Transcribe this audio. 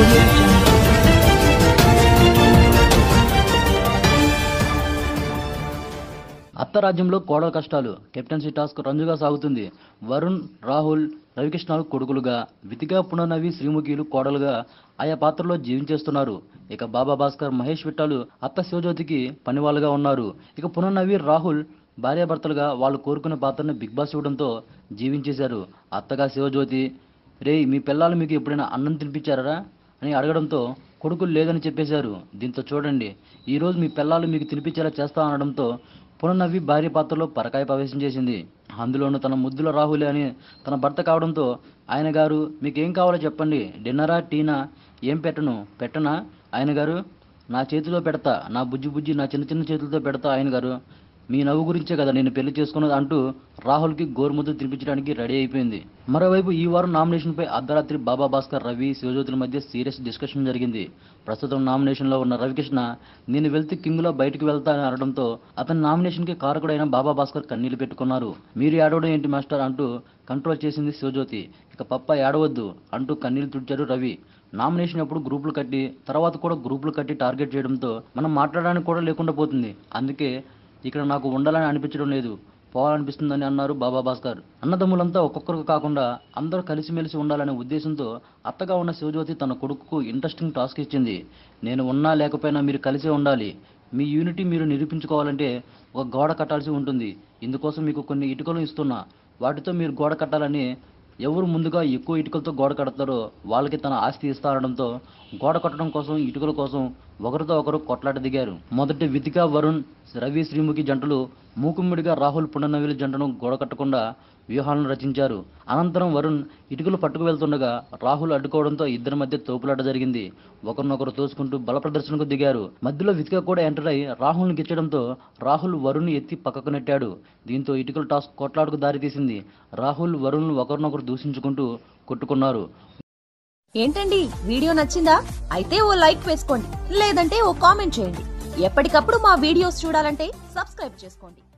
audio jungle. అత్త రాజ్యంలో కోడల కష్టాలు కెప్టెన్సీ టాస్క్ రంజుగా సాగుతుంది వరుణ్ రాహుల్ రవికృష్ణలు కొడుకులుగా వితిగా పునర్నవి శ్రీముఖిలు కోడలుగా ఆయా పాత్రలో జీవించేస్తున్నారు ఇక బాబా భాస్కర్ మహేష్ విట్టాలు అత్త శివజ్యోతికి పనివాళ్ళుగా ఉన్నారు ఇక పునర్నవి రాహుల్ భార్యాభర్తలుగా వాళ్ళు కోరుకునే పాత్రను బిగ్ బాస్ ఇవ్వడంతో జీవించేశారు అత్తగా శివజ్యోతి రేయ్ మీ పిల్లలు మీకు ఎప్పుడైనా అన్నం తినిపించారా అని అడగడంతో కొడుకులు లేదని చెప్పేశారు దీంతో చూడండి ఈరోజు మీ పిల్లలు మీకు తినిపించేలా చేస్తా అనడంతో పునర్నవ్వి భార్య పాత్రలో పరకాయ ప్రవేశం చేసింది అందులోనూ తన ముద్దుల రాహులే అని తన భర్త కావడంతో ఆయన గారు మీకేం కావాలో చెప్పండి డిన్నరా టీనా ఏం పెట్టను పెట్టనా ఆయన గారు నా చేతిలో పెడతా నా బుజ్జి బుజ్జి నా చిన్న చిన్న చేతులతో పెడతా ఆయన గారు మీ నవ్వు గురించే కదా నేను పెళ్లి చేసుకున్నది అంటూ రాహుల్కి గోరుముద్దు తినిపించడానికి రెడీ అయిపోయింది మరోవైపు ఈ వారం నామినేషన్పై అర్ధరాత్రి బాబా భాస్కర్ రవి శివజ్యోతుల మధ్య సీరియస్ డిస్కషన్ జరిగింది ప్రస్తుతం నామినేషన్లో ఉన్న రవికృష్ణ నేను వెళ్తే కింగ్లో బయటికి వెళ్తా అని అనడంతో అతని నామినేషన్కి కారకుడైన బాబా భాస్కర్ కన్నీళ్లు పెట్టుకున్నారు మీరు ఏడవడం ఏంటి మాస్టర్ అంటూ కంట్రోల్ చేసింది శివజ్యోతి ఇక పప్ప ఏడవద్దు అంటూ కన్నీళ్లు తుడిచారు రవి నామినేషన్ అప్పుడు గ్రూపులు కట్టి తర్వాత కూడా గ్రూపులు కట్టి టార్గెట్ చేయడంతో మనం మాట్లాడడానికి కూడా లేకుండా పోతుంది అందుకే ఇక్కడ నాకు ఉండాలని అనిపించడం లేదు పోవాలనిపిస్తుందని అన్నారు బాబా భాస్కర్ అన్నదమ్ములంతా ఒక్కొక్కరికి కాకుండా అందరూ కలిసిమెలిసి ఉండాలనే ఉద్దేశంతో అత్తగా ఉన్న శివజ్యోతి తన కొడుకుకు ఇంట్రెస్టింగ్ టాస్క్ ఇచ్చింది నేను ఉన్నా లేకపోయినా మీరు కలిసే ఉండాలి మీ యూనిటీ మీరు నిరూపించుకోవాలంటే ఒక గోడ కట్టాల్సి ఉంటుంది ఇందుకోసం మీకు కొన్ని ఇటుకలు ఇస్తున్నా వాటితో మీరు గోడ కట్టాలని ఎవరు ముందుగా ఎక్కువ ఇటుకలతో గోడ కడతారో వాళ్ళకి తన ఆస్తి ఇస్తారనడంతో గోడ కట్టడం కోసం ఇటుకల కోసం ఒకరితో ఒకరు కొట్లాట దిగారు మొదటి వితిక వరుణ్ రవి శ్రీముఖి జంటలు మూకుమ్మిడిగా రాహుల్ పునర్నవిలి జంటను గోడ కట్టకుండా వ్యూహాలను రచించారు అనంతరం వరుణ్ ఇటుకలు పట్టుకు వెళ్తుండగా రాహుల్ అడ్డుకోవడంతో ఇద్దరి మధ్య తోపులాట జరిగింది ఒకరినొకరు తోసుకుంటూ బల ప్రదర్శనకు దిగారు మధ్యలో వితిక కూడా ఎంటర్ అయి రాహుల్ని గిచ్చడంతో రాహుల్ వరుణ్ ఎత్తి పక్కకు నెట్టాడు దీంతో ఇటుకల టాస్ కొట్లాటకు దారితీసింది రాహుల్ వరుణ్ ఒకరినొకరు దూషించుకుంటూ కొట్టుకున్నారు ఏంటండి వీడియో నచ్చిందా అయితే ఓ లైక్ వేసుకోండి లేదంటే ఓ కామెంట్ చేయండి ఎప్పటికప్పుడు మా వీడియోస్ చూడాలంటే సబ్స్క్రైబ్ చేసుకోండి